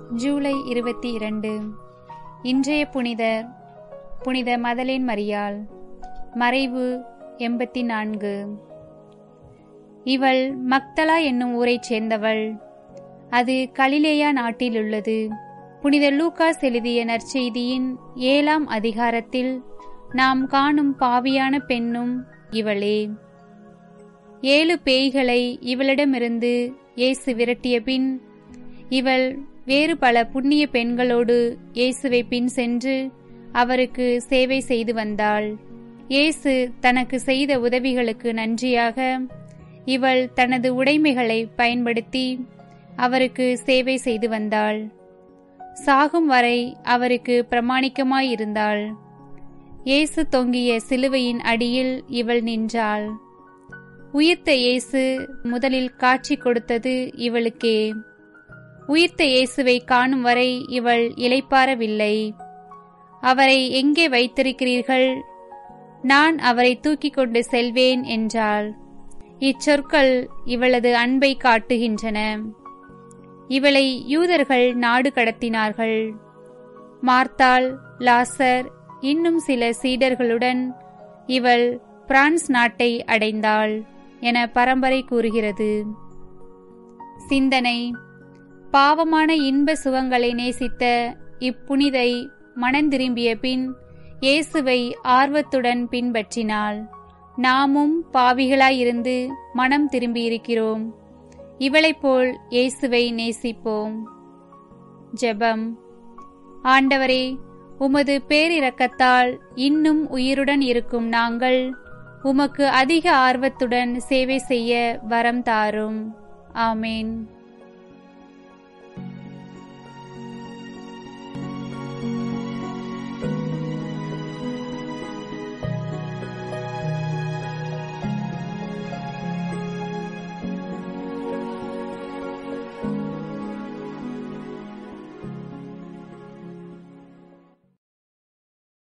ஜூலை இருபத்தி இரண்டு இன்றைய புனிதர் புனித மதலேன் மரியாள் மறைவு எண்பத்தி நான்கு இவள் மக்தலா என்னும் ஊரைச் சேர்ந்தவள் அது கலிலேயா நாட்டில் உள்ளது புனித லூகாஸ் எழுதிய நற்செய்தியின் ஏழாம் அதிகாரத்தில் நாம் காணும் பாவியான பெண்ணும் இவளே ஏழு பேய்களை இவளிடமிருந்து இயேசு விரட்டிய பின் இவள் வேறு பல புண்ணிய பெண்களோடு இயேசுவை பின் சென்று அவருக்கு சேவை செய்து வந்தாள் இயேசு தனக்கு செய்த உதவிகளுக்கு நன்றியாக இவள் தனது உடைமைகளை பயன்படுத்தி அவருக்கு சேவை செய்து வந்தாள் சாகும் வரை அவருக்கு பிரமாணிக்கமாயிருந்தாள் இயேசு தொங்கிய சிலுவையின் அடியில் இவள் நின்றாள் உயிர்த்த இயேசு முதலில் காட்சி கொடுத்தது இவளுக்கே உயிர்த்த இயேசுவை காணும் வரை இவள் இளைப்பாறவில்லை அவரை எங்கே வைத்திருக்கிறீர்கள் நான் அவரை தூக்கிக் கொண்டு செல்வேன் என்றாள் இச்சொற்கள் இவளது அன்பை காட்டுகின்றன இவளை யூதர்கள் நாடு கடத்தினார்கள் மார்த்தாள் லாசர் இன்னும் சில சீடர்களுடன் இவள் பிரான்ஸ் நாட்டை அடைந்தாள் என பரம்பரை கூறுகிறது சிந்தனை பாவமான இன்ப சுகங்களை நேசித்த இப்புனிதை மனந்திரும்பிய பின் இயேசுவை ஆர்வத்துடன் பின்பற்றினாள் நாமும் பாவிகளாயிருந்து மனம் திரும்பியிருக்கிறோம் இவளைப் போல் இயேசுவை நேசிப்போம் ஜெபம் ஆண்டவரே உமது பேரிரக்கத்தால் இன்னும் உயிருடன் இருக்கும் நாங்கள் உமக்கு அதிக ஆர்வத்துடன் சேவை செய்ய வரம் தாரும் ஆமேன்